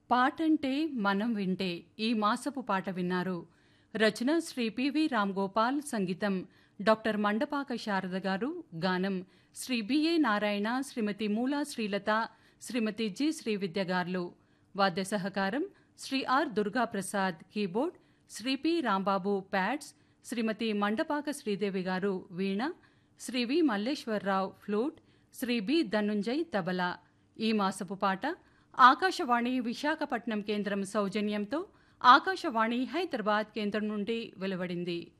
పాటంటే మనం వింటే ఈ మాసపు పాట విన్నారు రచన శ్రీ పివి రామ్ గోపాల్ సంగీతం డాక్టర్ మండపాక శారద గారు గానం శ్రీ బిఏ నారాయణ శ్రీమతి మూలా శ్రీలత శ్రీమతి జి శ్రీవిద్య గార్లు వాద్య సహకారం Shri R Durgaprasad keyboard Shri P Rambabu pads Shrimati Mandapaka Sridevi గారు veena Shri V Malleswararao flute Shri B Dhananjay tabla ఈ మాసపు పాట ఆకాశవాణి విశాఖపట్నం కేంద్రం సౌజన్యంతో ఆకాశవాణి హైదరాబాద్ కేంద్రం నుండి వెలువడింది